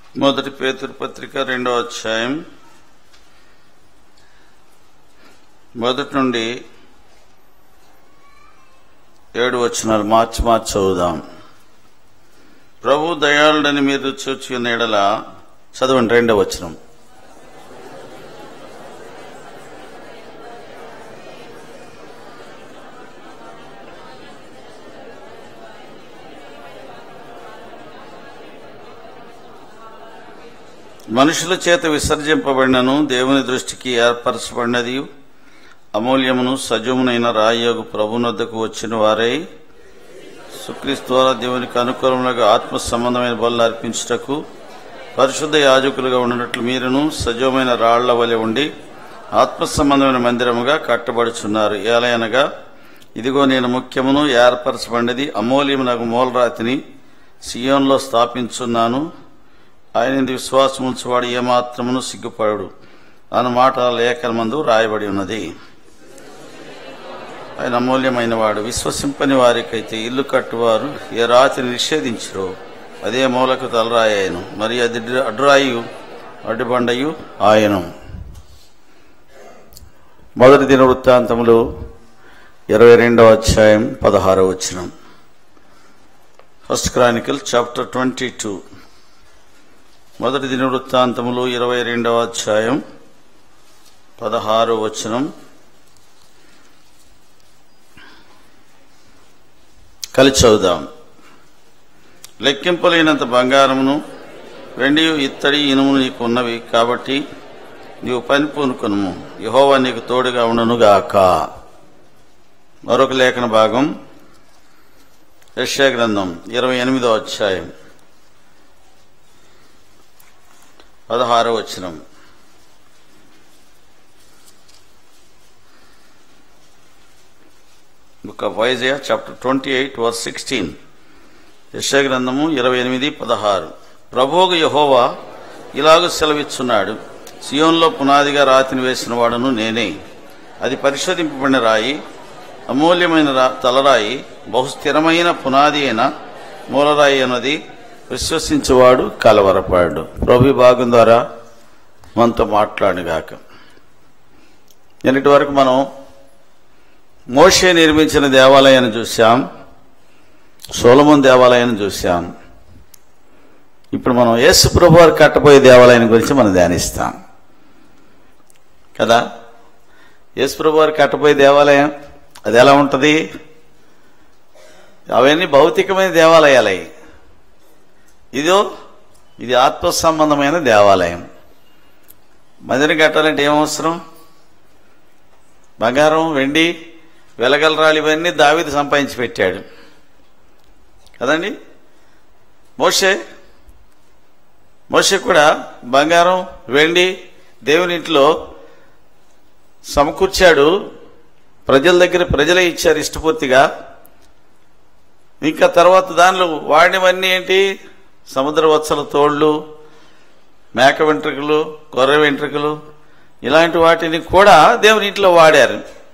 మొదటి పేతురు పత్రిక రెండో అధ్యాయం మొదటి నుండి ఏడు వచనాలు మార్చి మార్చి చదువుదాం ప్రభు దయాళుడని మీరు చూచి ఉన్న ఎడల చదవండి రెండో వచనం మనుషుల చేత విసర్జింపబడినను దేవుని దృష్టికి ఏర్పరచబడినది అమూల్యమును సజమునైన రాయోగు ప్రభునొద్దకు వచ్చిన వారై సుక్రీస్తు ద్వారా దేవునికి అనుకూలములుగా ఆత్మ సంబంధమైన బలు అర్పించుటకు పరిశుద్ధ యాజకులుగా ఉన్నట్లు మీరును సజీవమైన రాళ్ల వలె ఉండి ఆత్మ సంబంధమైన మందిరముగా కట్టబడుచున్నారు ఏలయనగా ఇదిగో నేను ముఖ్యమును ఏర్పరచబడినది అమూల్యమునకు మూలరాతిని సియోన్లో స్థాపించున్నాను ఆయన విశ్వాసం ఉంచువాడు ఏమాత్రమును సిగ్గుపడడు అన్నమాట లేఖనమందు రాయబడి ఉన్నది ఆయన అమూల్యమైన వాడు విశ్వసింపని వారికైతే ఇల్లు కట్టువారు ఏ రాతిని నిషేధించరో అదే మూలకు తలరాయను మరి అది అడ్రాయు అడ్డుబండయు ఆయను మొదటి దిన వృత్తాంతములు ఇరవై రెండవ అధ్యాయం పదహారవ వచనం first Chronicle chapter twenty two మొదటి దిన వృత్తాంతములు ఇరవై రెండవ అధ్యాయం పదహారో వచనం కలిసి చదువుదాం లెక్కింపలేనంత బంగారమును వెండి ఇత్తడి ఇనుము నీకు ఉన్నవి కాబట్టి నీవు పని పూనుకొనుము యహోవా నీకు తోడుగా ఉండునుగాక మరొక లేఖన భాగం యశ్యా గ్రంథం ఇరవై ఎనిమిదో అధ్యాయం పదహారో వచనం book of Isaiah chapter twenty eight verse sixteen యశ గ్రంథము ఇరవై ఎనిమిది పదహారు ప్రభువుకు యహోవా ఇలాగ సెలవిచ్చున్నాడు సియోన్లో పునాదిగా రాతిని వేసిన వాడును నేనే అది పరిశోధింపబడిన రాయి అమూల్యమైన రా తలరాయి బహుస్థిరమైన పునాది అయిన మూలరాయి అన్నది విశ్వసించేవాడు కలవరపాడు ప్రభు భాగం ద్వారా మనతో మాట్లాడుగాక నిన్నటి వరకు మనం మోషే నిర్మించిన దేవాలయాన్ని చూశాం సోలమన్ దేవాలయాన్ని చూశాం ఇప్పుడు మనం యేసు ప్రభు వారు కట్టబోయే దేవాలయం గురించి మనం ధ్యానిస్తాం కదా యేసు ప్రభు వారు కట్టబోయే దేవాలయం అది ఎలా ఉంటుంది అవన్నీ భౌతికమైన దేవాలయాలే ఇదో ఇది ఆత్మ సంబంధమైన దేవాలయం మందిరం కట్టాలంటే ఏమవసరం బంగారం వెండి వెలగలరాలు ఇవన్నీ దావిది సంపాదించి పెట్టాడు కదండి మోషే మోషే కూడా బంగారం వెండి దేవుని ఇంట్లో సమకూర్చాడు ప్రజల దగ్గర ప్రజలే ఇచ్చారు ఇష్టపూర్తిగా ఇంకా తర్వాత దానిలో వాడినవన్నీ ఏంటి సముద్ర వత్సల తోళ్లు మేక వెంట్రుకలు గొర్రె వెంట్రుకలు ఇలాంటి వాటిని కూడా దేవుని ఇంట్లో వాడారు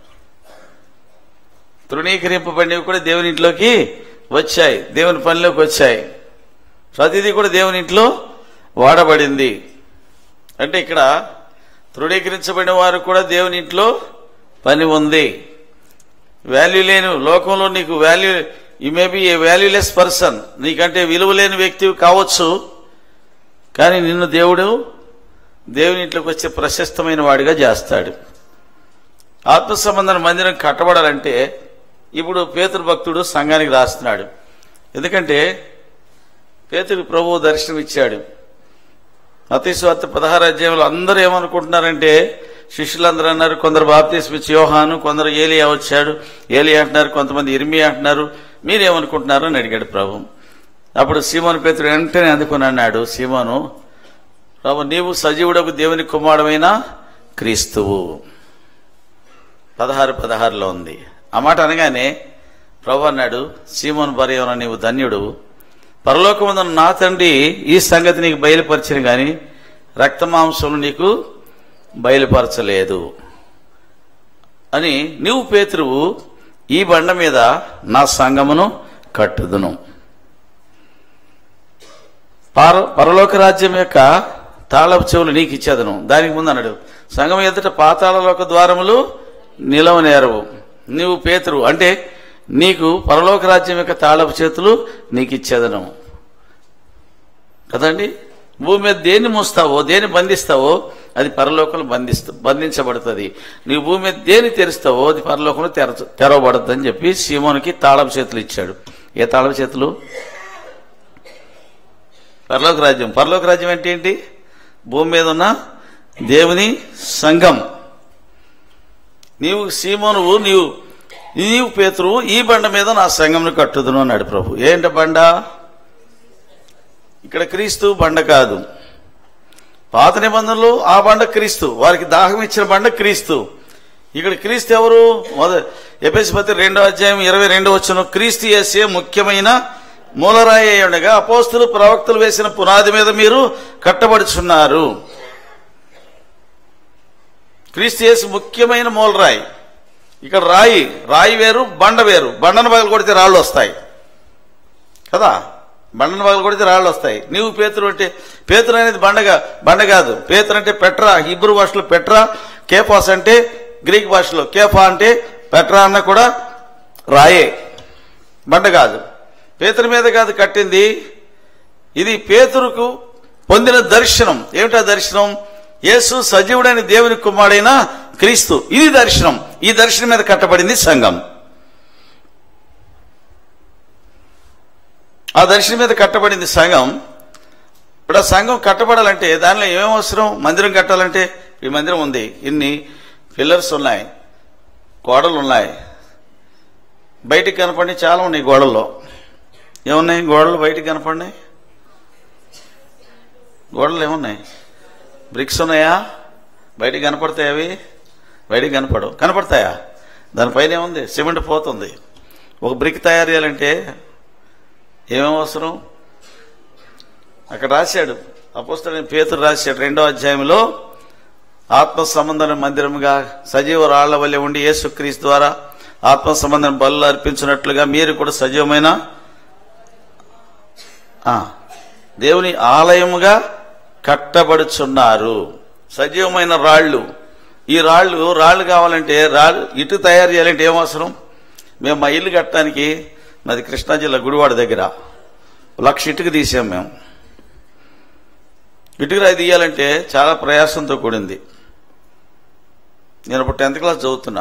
తృణీకరింపబడినవి కూడా దేవుని ఇంట్లోకి వచ్చాయి దేవుని పనిలోకి వచ్చాయి ప్రతిదీ కూడా దేవుని ఇంట్లో వాడబడింది అంటే ఇక్కడ తృణీకరించబడిన వారు కూడా దేవుని ఇంట్లో పని ఉంది వాల్యూ లేని లోకంలో నీకు value you may be a valueless person నీకంటే విలువ లేని వ్యక్తి కావచ్చు కానీ నిన్ను దేవుడు దేవుని ఇంట్లోకి వచ్చే ప్రశస్తమైన వాడిగా చేస్తాడు ఆత్మ సంబంధం మందిరం కట్టబడాలంటే ఇప్పుడు పేతురు భక్తుడు సంఘానికి రాస్తున్నాడు ఎందుకంటే పేతురు ప్రభు దర్శనం ఇచ్చాడు అతిస్వార్త పదహారు అధ్యాయంలో అందరూ ఏమనుకుంటున్నారంటే శిష్యులందరూ అన్నారు కొందరు బాప్తీస్ ఇచ్చి యోహాను కొందరు ఏలియా వచ్చాడు ఏలియా అంటున్నారు కొంతమంది ఇర్మి అంటున్నారు మీరేమనుకుంటున్నారు అని అడిగాడు ప్రభు అప్పుడు సీమోను పేతుడు వెంటనే అందుకుని అన్నాడు సీమోను ప్రభు నీవు సజీవుడకు దేవుని కుమారుడమైన క్రీస్తువు పదహారు పదహారులో ఉంది ఆ మాట అనగానే ప్రభు అన్నాడు సీమోను బరియవన నీవు ధన్యుడు పరలోకముందున్న నా తండ్రి ఈ సంగతి నీకు బయలుపరిచిన గాని రక్తమాంసములు నీకు బయలుపరచలేదు అని నీవు పేతురువు ఈ బండ మీద నా సంగమును కట్టుదును పర పరలోక రాజ్యం యొక్క తాళపు చెవులు నీకు ఇచ్చేదను దానికి ముందు అన్నాడు సంఘం ఎదుట పాతాళలోక ద్వారములు నిలవనేరవు నీవు పేతురు అంటే నీకు పరలోక రాజ్యం యొక్క తాళపు చేతులు నీకు ఇచ్చేదను కదండి భూమి మీద దేన్ని మోస్తావో దేన్ని బంధిస్తావో అది పరలోకంలో బంధిస్తూ బంధించబడుతుంది నీవు భూమి మీద దేన్ని తెరుస్తావో అది పరలోకంలో తెర తెరవబడుతుంది అని చెప్పి సీమోనికి తాళపు చేతులు ఇచ్చాడు ఏ తాళపు చేతులు పరలోక రాజ్యం పరలోక రాజ్యం అంటే ఏంటి భూమి మీద ఉన్న దేవుని సంఘం నీవు సీమోనువు నీవు నీవు పేతురువు ఈ బండ మీద నా సంఘంను కట్టుదును అన్నాడు ప్రభు ఏంట బండ ఇక్కడ క్రీస్తు బండ కాదు పాత నిబంధనలు ఆ బండ క్రీస్తు వారికి దాహం ఇచ్చిన బండ క్రీస్తు ఇక్కడ క్రీస్తు ఎవరు మొద ఎపిస్పతి రెండో అధ్యాయం ఇరవై రెండో వచ్చిన క్రీస్తు చేసే ముఖ్యమైన మూలరాయి అయి ఉండగా అపోస్తులు ప్రవక్తలు వేసిన పునాది మీద మీరు కట్టబడుచున్నారు క్రీస్తు చేసి ముఖ్యమైన మూలరాయి ఇక్కడ రాయి రాయి వేరు బండ వేరు బండను పగలు కొడితే రాళ్ళు వస్తాయి కదా బండను పగలు కొడితే రాళ్ళు వస్తాయి నీవు పేతురు అంటే పేతురు అనేది బండగా బండ కాదు పేతురు అంటే పెట్రా హిబ్రూ భాషలో పెట్రా కేపాస్ అంటే గ్రీక్ భాషలో కేఫా అంటే పెట్రా అన్న కూడా రాయే బండ కాదు పేతురు మీద కాదు కట్టింది ఇది పేతురుకు పొందిన దర్శనం ఏమిటా దర్శనం యేసు సజీవుడైన దేవుని కుమారుడైన క్రీస్తు ఇది దర్శనం ఈ దర్శనం మీద కట్టబడింది సంఘం ఆ దర్శనం మీద కట్టబడింది సంఘం ఇప్పుడు ఆ సంఘం కట్టబడాలంటే దానిలో ఏమేం అవసరం మందిరం కట్టాలంటే ఈ మందిరం ఉంది ఇన్ని పిల్లర్స్ ఉన్నాయి గోడలు ఉన్నాయి బయటికి కనపడి చాలా ఉన్నాయి గోడల్లో ఏమున్నాయి గోడలు బయటికి కనపడినాయి గోడలు ఏమున్నాయి బ్రిక్స్ ఉన్నాయా బయటికి కనపడతాయి అవి బయటికి కనపడవు కనపడతాయా దానిపైన ఏముంది సిమెంట్ పోతుంది ఒక బ్రిక్ తయారు చేయాలంటే ఏమేం అవసరం అక్కడ రాశాడు అపోస్తలుడైన పేతురు రాశాడు రెండో అధ్యాయంలో ఆత్మ సంబంధం మందిరముగా సజీవ రాళ్ల వల్లే ఉండి యేసుక్రీస్తు ద్వారా ఆత్మ సంబంధం బలు అర్పించినట్లుగా మీరు కూడా సజీవమైన ఆ, దేవుని ఆలయముగా కట్టబడుచున్నారు సజీవమైన రాళ్ళు ఈ రాళ్ళు రాళ్ళు కావాలంటే రాళ్ళు ఇటు తయారు చేయాలంటే ఏం అవసరం మేము మా ఇల్లు కట్టడానికి మాది కృష్ణా జిల్లా గుడివాడ దగ్గర లక్ష ఇటుక తీసాం మేము ఇటుక రాయి తీయాలంటే చాలా ప్రయాసంతో కూడింది నేను ఇప్పుడు టెన్త్ క్లాస్ చదువుతున్నా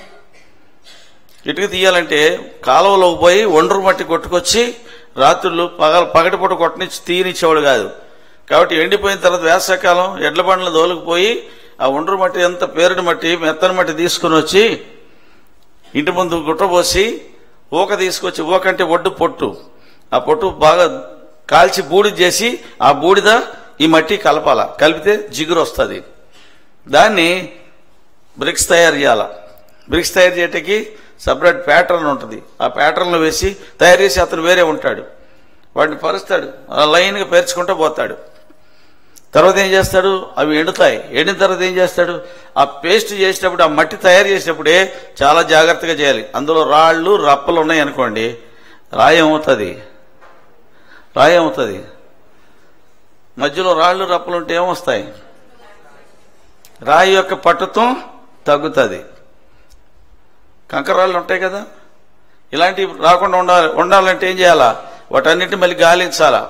ఇటుక తీయాలంటే కాలువలోకి పోయి ఒండ్రు మట్టి కొట్టుకొచ్చి రాత్రులు పగల పగటిపూట కొట్టనిచ్చి తీయనిచ్చేవాడు కాదు కాబట్టి ఎండిపోయిన తర్వాత వేసవకాలం ఎడ్ల బండ్ల దోలుకుపోయి ఆ ఒండ్రు మట్టి ఎంత పేరుడు మట్టి మెత్తని మట్టి తీసుకుని వచ్చి ఇంటి ముందు గుట్టబోసి ఊక తీసుకొచ్చి ఊక అంటే ఒడ్డు పొట్టు ఆ పొట్టు బాగా కాల్చి బూడిద చేసి ఆ బూడిద ఈ మట్టి కలపాల కలిపితే జిగురు వస్తుంది దాన్ని బ్రిక్స్ తయారు చేయాల బ్రిక్స్ తయారు చేయటానికి సపరేట్ ప్యాటర్న్ ఉంటుంది ఆ ప్యాటర్న్లో వేసి తయారు చేసి అతను వేరే ఉంటాడు వాడిని పరుస్తాడు అలా లైన్గా పేర్చుకుంటూ పోతాడు తర్వాత ఏం చేస్తాడు అవి ఎండుతాయి ఎండిన తర్వాత ఏం చేస్తాడు ఆ పేస్ట్ చేసేటప్పుడు ఆ మట్టి తయారు చేసేటప్పుడే చాలా జాగ్రత్తగా చేయాలి అందులో రాళ్ళు రప్పలు ఉన్నాయి అనుకోండి రాయి ఏమవుతుంది రాయి ఏమవుతుంది మధ్యలో రాళ్ళు రప్పలు ఉంటే ఏమొస్తాయి రాయి యొక్క పట్టుత్వం తగ్గుతుంది కంకరాళ్ళు ఉంటాయి కదా ఇలాంటివి రాకుండా ఉండాలి ఉండాలంటే ఏం చేయాలా వాటన్నిటిని మళ్ళీ గాలించాలా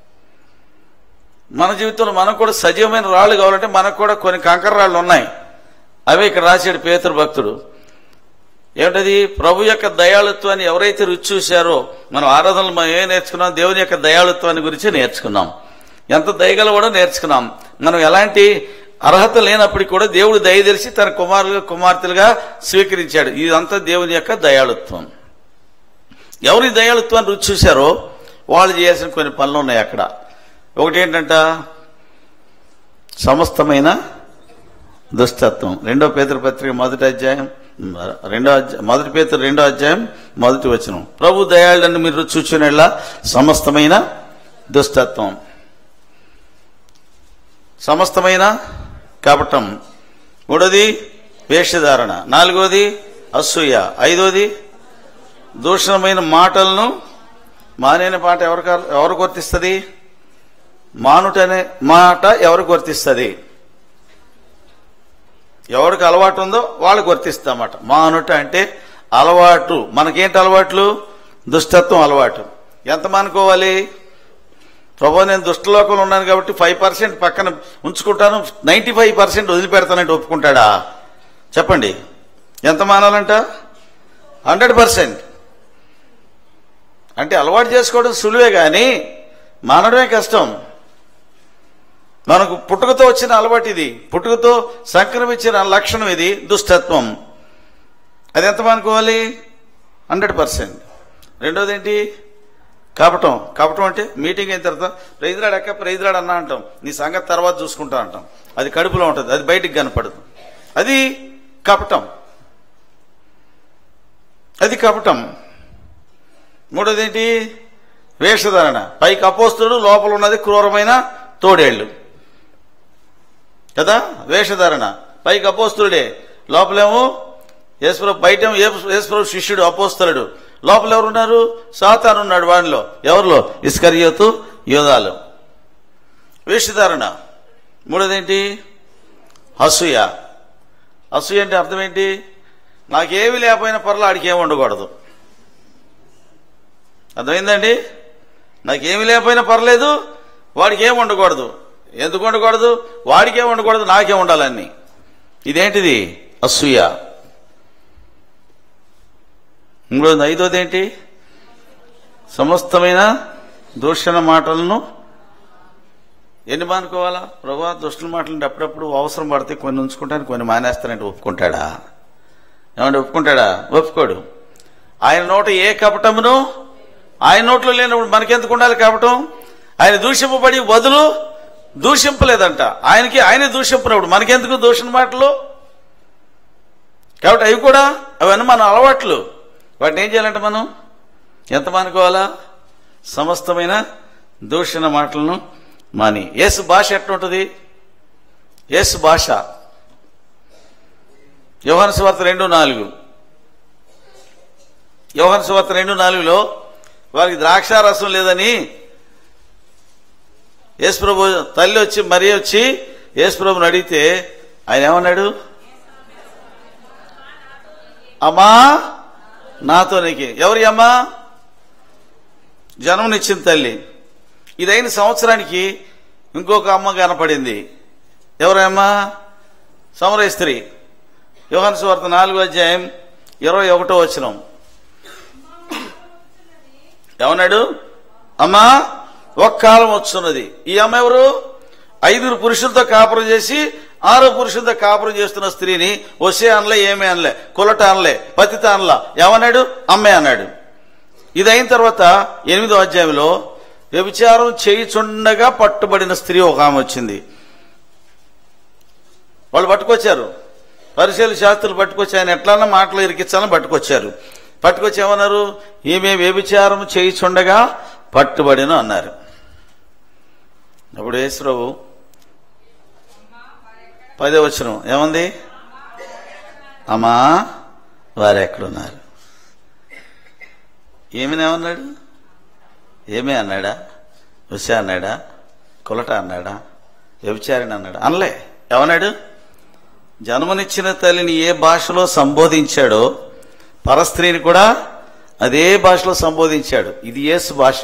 మన జీవితంలో మనకు కూడా సజీవమైన రాళ్ళు కావాలంటే మనకు కూడా కొన్ని కంకర రాళ్ళు ఉన్నాయి అవే ఇక్కడ రాశాడు పేతురు భక్తుడు ఏమిటది ప్రభు యొక్క దయాళుత్వాన్ని ఎవరైతే రుచి చూశారో మనం ఆరాధనలు మనం ఏం నేర్చుకున్నాం దేవుని యొక్క దయాళుత్వాన్ని గురించి నేర్చుకున్నాం ఎంత దయగలవాడో నేర్చుకున్నాం మనం ఎలాంటి అర్హత లేనప్పటికీ కూడా దేవుడు దయ తెలిసి తన కుమారులుగా కుమార్తెలుగా స్వీకరించాడు ఇదంతా దేవుని యొక్క దయాళుత్వం ఎవరి దయాళుత్వాన్ని రుచి చూశారో వాళ్ళు చేయాల్సిన కొన్ని పనులు ఉన్నాయి అక్కడ ఒకటి ఏంటంట సమస్తమైన దుష్టత్వం రెండో పేదల పత్రిక మొదటి అధ్యాయం రెండో అధ్యాయం మొదటి పేదలు రెండో అధ్యాయం మొదటి వచనం ప్రభు దయాళుని మీరు చూచునేలా సమస్తమైన దుష్టత్వం సమస్తమైన కపటం మూడోది వేషధారణ నాలుగోది అసూయ ఐదోది దూషణమైన మాటలను మానేని పాట ఎవరు ఎవరు గుర్తిస్తుంది మానుట అనే మాట ఎవరికి వర్తిస్తుంది ఎవరికి అలవాటు ఉందో వాళ్ళకి వర్తిస్తామాట మానుట అంటే అలవాటు మనకేంటి అలవాట్లు దుష్టత్వం అలవాటు ఎంత మానుకోవాలి ప్రభు నేను దుష్టలోకంలో ఉన్నాను కాబట్టి ఫైవ్ పర్సెంట్ పక్కన ఉంచుకుంటాను నైంటీ ఫైవ్ పర్సెంట్ వదిలిపెడతానంటే ఒప్పుకుంటాడా చెప్పండి ఎంత మానాలంట హండ్రెడ్ పర్సెంట్ అంటే అలవాటు చేసుకోవడం సులువే కానీ మానడమే కష్టం మనకు పుట్టుకతో వచ్చిన అలవాటు ఇది పుట్టుకతో సంక్రమించిన లక్షణం ఇది దుష్టత్వం అది ఎంత మానుకోవాలి హండ్రెడ్ పర్సెంట్ రెండోది ఏంటి కపటం కపటం అంటే మీటింగ్ అయిన తర్వాత ప్రైజ్రాడ్ ఎక్క ప్రైజ్రాడ్ అన్నా అంటాం నీ సంగతి తర్వాత చూసుకుంటా అంటాం అది కడుపులో ఉంటుంది అది బయటికి కనపడదు అది కపటం అది కపటం మూడోది ఏంటి వేషధారణ పైకి అపోస్తుడు లోపల ఉన్నది క్రూరమైన తోడేళ్లు కదా వేషధారణ పైకి అపోస్తుడే లోపలేమో యేసుప్రభు బయట యేసుప్రభు శిష్యుడు అపోస్తలుడు లోపల ఎవరున్నారు సాతాను ఉన్నాడు వాడిలో ఎవరిలో ఇస్కరియోతు యోధాలు వేషధారణ మూడోదేంటి అసూయ అసూయ అంటే అర్థం ఏంటి నాకేమి లేకపోయినా పర్లే ఆడికి ఏమి ఉండకూడదు అర్థమైందండి నాకేమి లేకపోయినా పర్లేదు వాడికి ఏమి ఉండకూడదు ఎందుకు ఉండకూడదు వాడికే ఉండకూడదు నాకే ఉండాలని ఇదేంటిది అసూయ ఇంకోది ఐదోది ఏంటి సమస్తమైన దూషణ మాటలను ఎన్ని మానుకోవాలా ప్రభా దుష్టుల మాటలు అప్పుడప్పుడు అవసరం పడితే కొన్ని ఉంచుకుంటాను కొన్ని మానేస్తానంటే ఒప్పుకుంటాడా ఏమంటే ఒప్పుకుంటాడా ఒప్పుకోడు ఆయన నోట ఏ కపటమును ఆయన నోట్లో లేనప్పుడు మనకెందుకు ఉండాలి కపటం ఆయన దూషింపబడి వదులు దూషింపలేదంట ఆయనకి ఆయన దూషింపినప్పుడు మనకెందుకు దూషణ మాటలు కాబట్టి అవి కూడా అవన్నీ మన అలవాట్లు వాటిని ఏం చేయాలంటే మనం ఎంత మానుకోవాలా సమస్తమైన దూషణ మాటలను మాని యేసు భాష ఎట్లుంటుంది యేసు భాష యోహాను సువార్త రెండు నాలుగు యోహాను సువార్త రెండు నాలుగులో వారికి ద్రాక్షారసం లేదని యేసుప్రభు తల్లి వచ్చి మరీ వచ్చి యేసుప్రభుని అడిగితే ఆయన ఏమన్నాడు అమ్మా నాతో నీకు ఎవరి అమ్మా జన్మనిచ్చిన తల్లి ఇదైన సంవత్సరానికి ఇంకొక అమ్మ కనపడింది ఎవరమ్మా సమరయ స్త్రీ యోహాను సువార్త నాలుగో అధ్యాయం ఇరవై ఒకటో వచనం ఏమన్నాడు అమ్మా ఒక కాలం వచ్చున్నది ఈ అమ్మ ఎవరు ఐదుగురు పురుషులతో కాపురం చేసి ఆరో పురుషులతో కాపురం చేస్తున్న స్త్రీని వసే అనలే ఏమే అనలే కులట అనలే పతిత అనలా ఏమన్నాడు అమ్మే అన్నాడు ఇది అయిన తర్వాత ఎనిమిదో అధ్యాయంలో వ్యభిచారం చేయుచుండగా పట్టుబడిన స్త్రీ ఒక ఆమె వచ్చింది వాళ్ళు పట్టుకొచ్చారు పరిశీలి శాస్త్రులు పట్టుకొచ్చి ఆయన ఎట్లన్నా మాటలు ఇరికించాలని పట్టుకొచ్చారు పట్టుకొచ్చి ఏమన్నారు ఈమె వ్యభిచారం చేయుచుండగా పట్టుబడిన అన్నారు అప్పుడు యేసురావు పదే వచ్చిన ఏముంది అమ్మా వారు ఎక్కడున్నారు ఏమని ఏమన్నాడు ఏమే అన్నాడా ఉష అన్నాడా కులట అన్నాడా వ్యభిచారిని అన్నాడా అనలే ఏమన్నాడు జన్మనిచ్చిన తల్లిని ఏ భాషలో సంబోధించాడో పరస్త్రీని కూడా అదే భాషలో సంబోధించాడు ఇది యేసు భాష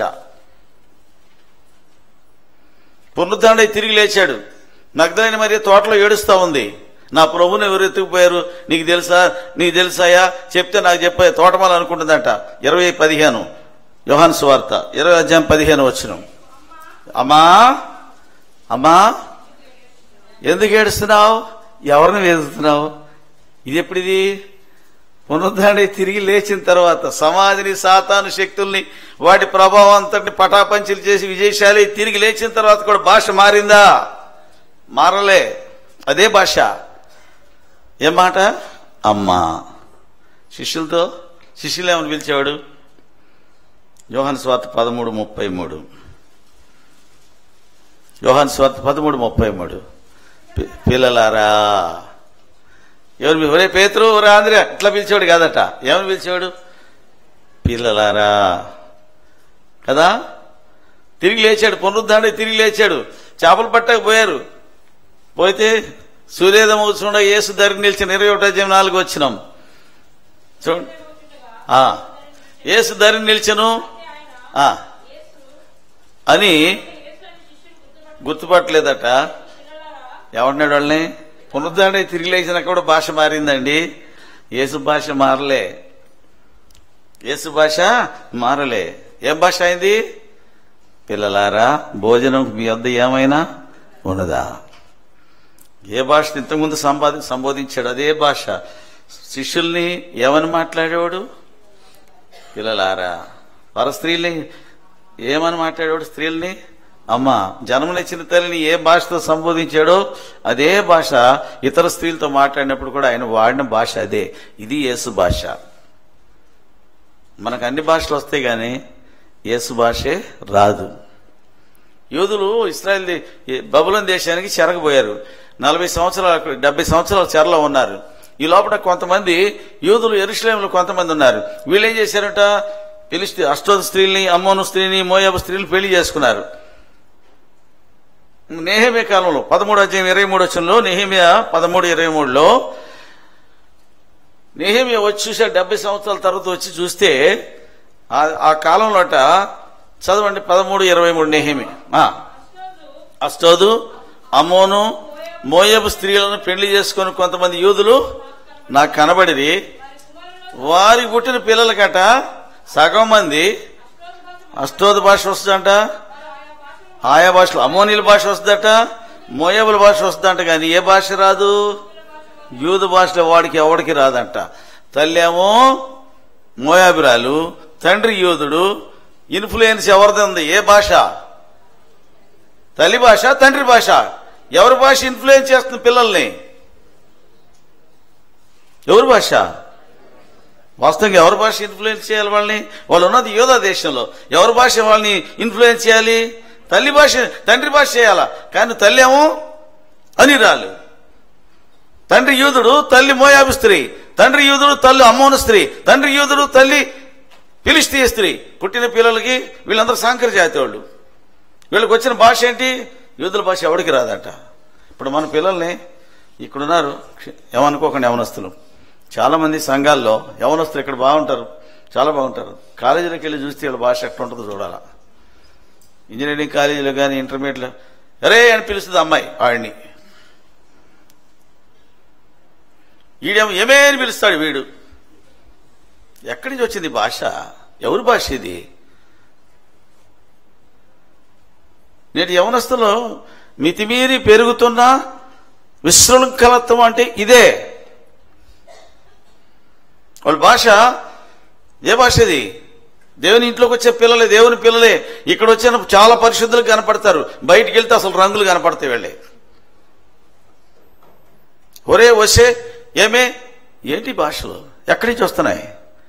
పునరుద్ధానుడై తిరిగి లేచాడు నగ్దైన మరి తోటలో ఏడుస్తా ఉంది నా ప్రభుని ఎవరు ఎత్తుకుపోయారు నీకు తెలుసా నీకు తెలుసాయా చెప్తే నాకు చెప్పే తోటమాల అనుకుంటుందంట ఇరవై పదిహేను యోహాన్ సువార్త ఇరవై అధ్యాయం పదిహేను వచ్చిన అమ్మా అమ్మా ఎందుకు ఏడుస్తున్నావు ఎవరిని వెతుకుతున్నావు ఇది ఎప్పుడిది పునరుద్ధరణి తిరిగి లేచిన తర్వాత సమాధిని సాతాను శక్తుల్ని వాటి ప్రభావం అంతటిని పటాపంచలు చేసి విజయశాలి తిరిగి లేచిన తర్వాత కూడా భాష మారిందా మారలే అదే భాష ఏం మాట అమ్మా శిష్యులతో శిష్యులు ఏమని పిలిచేవాడు యోహాన్ స్వార్థ పదమూడు ముప్పై మూడు యోహాన్ స్వార్థ పదమూడు ముప్పై మూడు పి- పిల్లలారా ఎవరు మీ- ఒరే పేతురు ఒరే ఆంధ్ర ఇట్లా పిలిచేవాడు కాదట ఏమని పిలిచేవాడు పిల్లలారా కదా తిరిగి లేచాడు పునరుద్ధాన్ని తిరిగి లేచాడు చేపలు పట్టక పోయారు పోతే సూర్యోదయం అవుతుండ యేసు ధరి నిలిచిన ఇరవై ఒకటో అధ్యాయం నాలుగు వచ్చినాం చూడండి ఆ, యేసు ధరి నిలిచను ఆ, అని గుర్తుపట్టలేదట ఎవరినాడు వాళ్ళని పునరుద్ధాన్ని తిరిగి లేచినాక కూడా భాష మారిందండి యేసు భాష మారలే యేసు భాష మారలే ఏం భాష అయింది పిల్లలారా భోజనం మీ వద్ద ఏమైనా ఉన్నదా ఏ భాషను ఇంతకుముందు సంపాది సంబోధించాడు అదే భాష శిష్యుల్ని ఏమని మాట్లాడేవాడు పిల్లలారా పర స్త్రీల్ని ఏమని మాట్లాడేవాడు స్త్రీల్ని అమ్మ జన్మనిచ్చిన తల్లిని ఏ భాషతో సంబోధించాడో అదే భాష ఇతర స్త్రీలతో మాట్లాడినప్పుడు కూడా ఆయన వాడిన భాష అదే ఇది యేసు భాష మనకు అన్ని భాషలు వస్తాయి కానీ యేసు భాషే రాదు యూదులు ఇస్రాయల్ దే- ఈ బబులోన్ దేశానికి చెరగబోయారు నలభై సంవత్సరాలు అక్కడ- డెబ్బై సంవత్సరాలు చెరలో ఉన్నారు ఈ లోపల కొంతమంది యూదులు ఎరుషలేంలో కొంతమంది ఉన్నారు వీళ్ళు ఏం చేశారట పిలిస్తే అష్టోద స్త్రీల్ని అమ్మోను స్త్రీని మోయాబు స్త్రీని పెళ్లి చేసుకున్నారు నేహమే కాలంలో పదమూడు అధ్యాయం ఇరవై మూడు వచ్చంలో నెహమియా పదమూడు ఇరవై మూడులో నెహమియా వచ్చి చూసా డెబ్బై సంవత్సరాల తర్వాత వచ్చి చూస్తే ఆ- ఆ కాలంలోట చదవండి పదమూడు ఇరవై మూడు నెహమి అష్టోదు అమోను మోయబు స్త్రీలను పెళ్లి చేసుకుని కొంతమంది యూదులు నాకు కనబడిరి వారికి పుట్టిన పిల్లలకట సగం మంది అష్టోదు భాష వస్తుందంట ఆయా భాషలో అమోనీల భాష వస్తుందట మోయబుల భాష వస్తుందంట కానీ ఏ భాష రాదు యూదు భాషలో వాడికి ఎవడికి రాదంట తల్లి ఏమో మోయాబిరాలు తండ్రి యూదుడు ఇన్ఫ్లుయెన్స్ ఎవరిది ఉంది ఏ భాష తల్లి భాష తండ్రి భాష ఎవరి భాష ఇన్ఫ్లుయెన్స్ చేస్తుంది పిల్లల్ని ఎవరి భాష వాస్తవంగా ఎవరి భాష ఇన్ఫ్లుయెన్స్ చేయాలి వాళ్ళని వాళ్ళు ఉన్నది యోధా దేశంలో ఎవరి భాష వాళ్ళని ఇన్ఫ్లుయెన్స్ చేయాలి తల్లి భాష తండ్రి భాష చేయాలా కానీ తల్లి ఏమో అనిరాలు తండ్రి యూదుడు తల్లి మోయాబు స్త్రీ తండ్రి యూదుడు తల్లి అమ్మోను స్త్రీ తండ్రి యూదుడు తల్లి ఫిలిస్తీయ స్త్రీ పుట్టిన పిల్లలకి వీళ్ళందరూ సాంకర జాతి వాళ్ళు వీళ్ళకి వచ్చిన భాష ఏంటి యూదుల భాష ఎవడికి రాదట ఇప్పుడు మన పిల్లల్ని ఇక్కడున్నారు ఏమనుకోకండి యవనస్తులు చాలా మంది సంఘాల్లో యవనస్తులు ఇక్కడ బాగుంటారు చాలా బాగుంటారు కాలేజీలోకి వెళ్ళి చూస్తే వీళ్ళ భాష ఎట్లా ఉంటుందో చూడాలా ఇంజనీరింగ్ కాలేజీలో కానీ ఇంటర్మీడియట్లో అరే అని పిలుస్తుంది అమ్మాయి వాడిని ఈడేమో ఏమే అని పిలుస్తాడు వీడు ఎక్కడి నుంచి వచ్చింది ఈ భాష ఎవరి భాష ఇది నేటి యవనస్తులు మితిమీరి పెరుగుతున్న విశృంఖలత్వం అంటే ఇదే వాళ్ళ భాష ఏ భాష ఇది దేవుని ఇంట్లోకి వచ్చే పిల్లలే దేవుని పిల్లలే ఇక్కడ వచ్చిన చాలా పరిశుద్ధులు కనపడతారు బయటికి వెళ్తే అసలు రంగులు కనపడతాయి వెళ్ళే ఒరే వసే ఏమే ఏంటి భాషలు ఎక్కడి నుంచి వస్తున్నాయి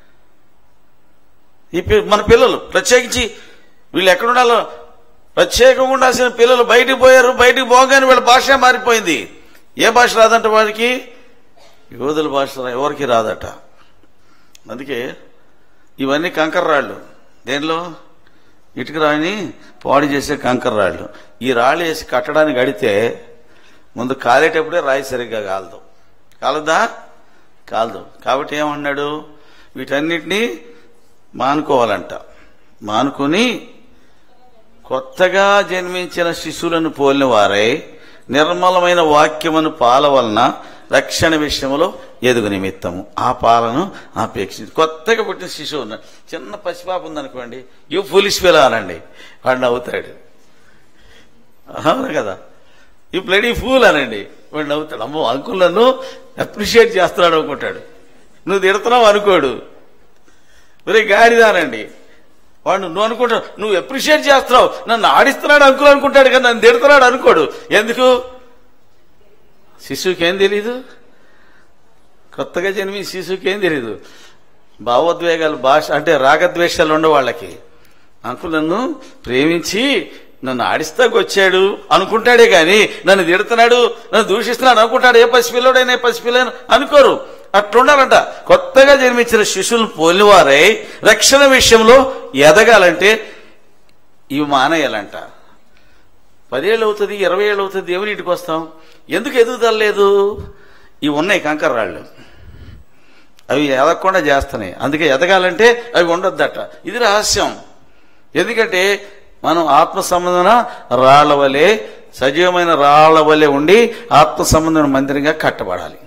ఈ పి- మన పిల్లలు ప్రత్యేకించి వీళ్ళు ఎక్కడ ఉండాలో ప్రత్యేకంగా ఉండాల్సిన పిల్లలు బయటికి పోయారు బయటికి పోగానే వీళ్ళ భాష మారిపోయింది ఏ భాష రాదంట వారికి యోధుల భాష ఎవరికి రాదట అందుకే ఇవన్నీ కంకర రాళ్ళు దేనిలో ఇటుక రాయిని పాడు చేసే కంకర రాళ్ళు ఈ రాళ్ళు వేసి కట్టడానికి అడితే ముందు కాలేటప్పుడే రాయి సరిగ్గా కాలదు కాలదా కాలదు కాబట్టి ఏమన్నాడు వీటన్నిటినీ మానుకోవాలంట మానుకొని కొత్తగా జన్మించిన శిశువులను పోలిన వారై నిర్మలమైన వాక్యమును పాల వలన రక్షణ విషయంలో ఎదుగు నిమిత్తము ఆ పాలను ఆపేక్షించి కొత్తగా పుట్టిన శిశువు ఉన్నాడు చిన్న పసిపాప ఉందనుకోండి యూ పోలీస్ పిల్ల అనండి వాడు నవ్వుతాడు అవును కదా ఈ బ్లడీ ఫూల్ అనండి వాడు నవ్వుతాడు అమ్మో అంకుల్ నన్ను అప్రిషియేట్ చేస్తున్నాడు అనుకుంటాడు నువ్వు తిడుతున్నావు అనుకోడు ఒరే గాడిదానండి వాడు నువ్వు అనుకుంటావు నువ్వు అప్రిషియేట్ చేస్తున్నావు నన్ను ఆడిస్తున్నాడు అంకుల్ అనుకుంటాడు కానీ నన్ను తిడుతున్నాడు అనుకోడు ఎందుకు శిశువుకి ఏం తెలీదు కొత్తగా జన్మి శిశువుకి ఏం తెలీదు భావోద్వేగాలు భాష అంటే రాగద్వేషాలు ఉండే వాళ్ళకి అంకుల్ నన్ను ప్రేమించి నన్ను ఆడిస్తాకు వచ్చాడు అనుకుంటాడే గాని నన్ను తిడుతున్నాడు నన్ను దూషిస్తున్నాడు అనుకుంటాడు ఏ పసిపిల్లడైనా ఏ పసిపిల్లని అనుకోరు అట్లుండాలంట కొత్తగా జన్మించిన శిశువులు పోలినవారై రక్షణ విషయంలో ఎదగాలంటే ఇవి మానేయాలంట పదేళ్ళు అవుతుంది ఇరవై ఏళ్ళు అవుతుంది దేవుని ఇంటికి వస్తాం ఎందుకు ఎదుగుదల లేదు ఇవి ఉన్నాయి కంకర రాళ్ళు అవి ఎదగకుండా చేస్తున్నాయి అందుకే ఎదగాలంటే అవి ఉండొద్దట ఇది రహస్యం ఎందుకంటే మనం ఆత్మ సంబంధన రాళ్ల వలె సజీవమైన రాళ్ల వలె ఉండి ఆత్మ సంబంధమైన మందిరంగా కట్టబడాలి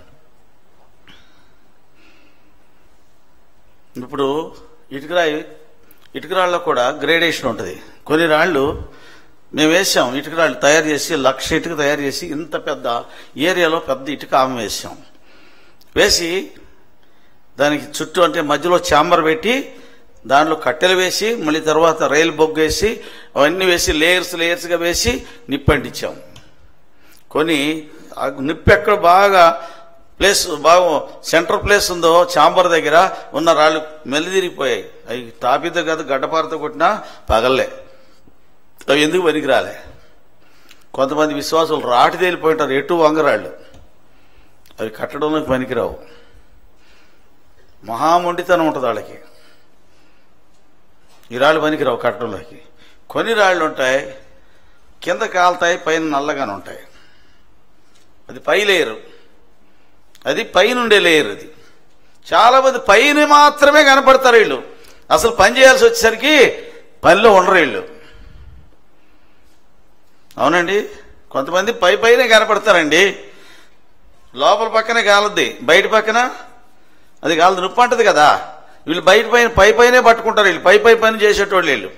ఇప్పుడు ఇటుకరాయి ఇటుకరాళ్ళలో కూడా గ్రేడేషన్ ఉంటుంది కొన్ని రాళ్ళు మేము వేసాం ఇటుకరాళ్ళు తయారు చేసి లక్ష ఇటుక తయారు చేసి ఇంత పెద్ద ఏరియాలో పెద్ద ఇటుక ఆమె వేసాం వేసి దానికి చుట్టూ అంటే మధ్యలో చాంబర్ పెట్టి దాంట్లో కట్టెలు వేసి మళ్ళీ తర్వాత రైలు బొగ్గు వేసి అవన్నీ వేసి లేయర్స్ లేయర్స్గా వేసి నిప్పంటించాం కొన్ని ఆ నిప్పు ఎక్కడ బాగా ప్లేస్ బాగా సెంటర్ ప్లేస్ ఉందో చాంబర్ దగ్గర ఉన్న రాళ్ళు మెల్లిదిరిగిపోయాయి అవి టాపితో కాదు గడ్డపారతో కొట్టినా పగల్లే అవి ఎందుకు పనికిరాలే కొంతమంది విశ్వాసులు రాటి తేలిపోయి ఉంటారు ఎటు వంగరాళ్ళు అవి కట్టడంలోకి పనికిరావు మహామొండితనం ఉంటుంది వాళ్ళకి ఈ రాళ్ళు పనికిరావు కట్టడంలోకి కొన్ని రాళ్ళు ఉంటాయి కింద కాలుతాయి పైన నల్లగానే ఉంటాయి అది పై లేయరు అది పైనుండే లేయర్ అది చాలా మంది పైన మాత్రమే కనపడతారు వీళ్ళు అసలు పని చేయాల్సి వచ్చేసరికి పనిలో ఉండరు వీళ్ళు అవునండి కొంతమంది పై పైనే కనపడతారండి లోపల పక్కనే కాలద్ది బయట పక్కన అది కాలదు నొప్పి అంటది కదా వీళ్ళు బయట పైన పై పైనే పట్టుకుంటారు వీళ్ళు పై పై పని చేసేటోళ్ళు వీళ్ళు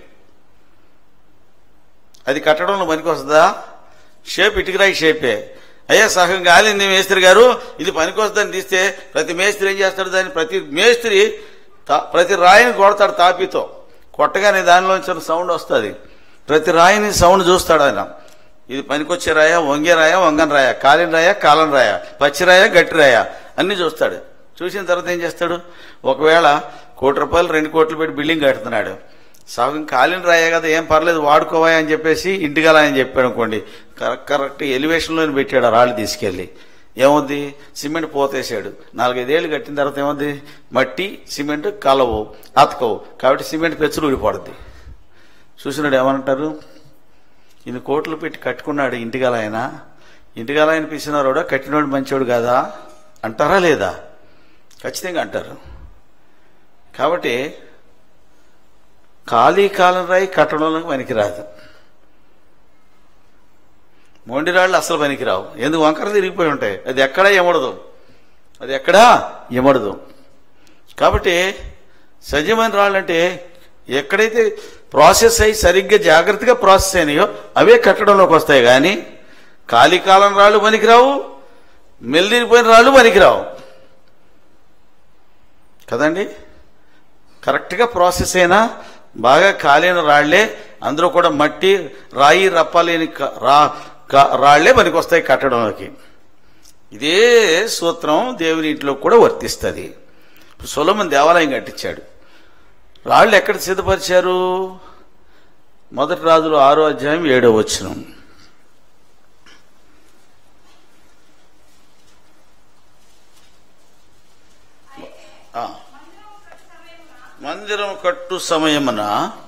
అది కట్టడంలో పనికి వస్తుందా షేప్ ఇటుకరాయి షేపే అయ్యా సగం గాలింది మేస్త్రి గారు ఇది పనికొస్తుందని తీస్తే ప్రతి మేస్త్రి ఏం చేస్తాడు దాన్ని ప్రతి మేస్త్రి తా- ప్రతి రాయిని కొడతాడు తాపితో కొట్టగానే దానిలోంచి సౌండ్ వస్తుంది ప్రతి రాయిని సౌండ్ చూస్తాడు ఆయన ఇది పనికొచ్చే రాయ వంగే రాయ వంగని రాయ కాలిన రాయ కాలని రాయ పచ్చి రాయ గట్టి రాయ అన్ని చూస్తాడు చూసిన తర్వాత ఏం చేస్తాడు ఒకవేళ కోటి రూపాయలు రెండు కోట్లు పెట్టి బిల్డింగ్ కడుతున్నాడు సగం కాలిన రాయే కదా ఏం పర్లేదు వాడుకోవా అని చెప్పేసి ఇంటిగల అని చెప్పాడు అనుకోండి కరెక్ట్ కరెక్ట్ ఎలివేషన్లో పెట్టాడు ఆ రాళ్ళు తీసుకెళ్ళి ఏముంది సిమెంట్ పోతేసాడు నాలుగైదేళ్ళు కట్టిన తర్వాత ఏముంది మట్టి సిమెంట్ కలవు అతకవు కాబట్టి సిమెంట్ పెచ్చులు ఊడిపోద్ది చూసినాడు ఏమంటారు ఇన్ని కోట్లు పెట్టి కట్టుకున్నాడు ఇంటిగల ఆయన ఇంటిగల ఆయన పిసినారోడా కట్టినోడు మంచోడు కాదా అంటారా లేదా ఖచ్చితంగా అంటారు కాబట్టి ఖాళీ కాలం రాయి కట్టడంలోకి పనికిరాదు మొండిరాళ్ళు అసలు పనికిరావు ఎందుకు వంకర తిరిగిపోయి ఉంటాయి అది ఎక్కడా ఎమడదు అది ఎక్కడా ఎమడదు కాబట్టి సజీవమైన రాళ్ళు అంటే ఎక్కడైతే ప్రాసెస్ అయ్యి సరిగ్గా జాగ్రత్తగా ప్రాసెస్ అయినాయో అవే కట్టడంలోకి వస్తాయి కానీ ఖాళీ కాలం రాళ్ళు పనికిరావు మెల్లిరిపోయిన రాళ్ళు పనికిరావు కదండి కరెక్ట్గా ప్రాసెస్ అయినా బాగా కాలిన రాళ్లే అందులో కూడా మట్టి రాయి రప్పాలేని క- రా క- రాళ్లే పనికి వస్తాయి కట్టడంలోకి ఇదే సూత్రం దేవుని ఇంట్లో కూడా వర్తిస్తుంది సొలమన్ దేవాలయం కట్టించాడు రాళ్ళు ఎక్కడ సిద్ధపరిచారు మొదటి రాజులు ఆరో అధ్యాయం ఏడో వచనం ఆ. మందిరం కట్టు సమయమున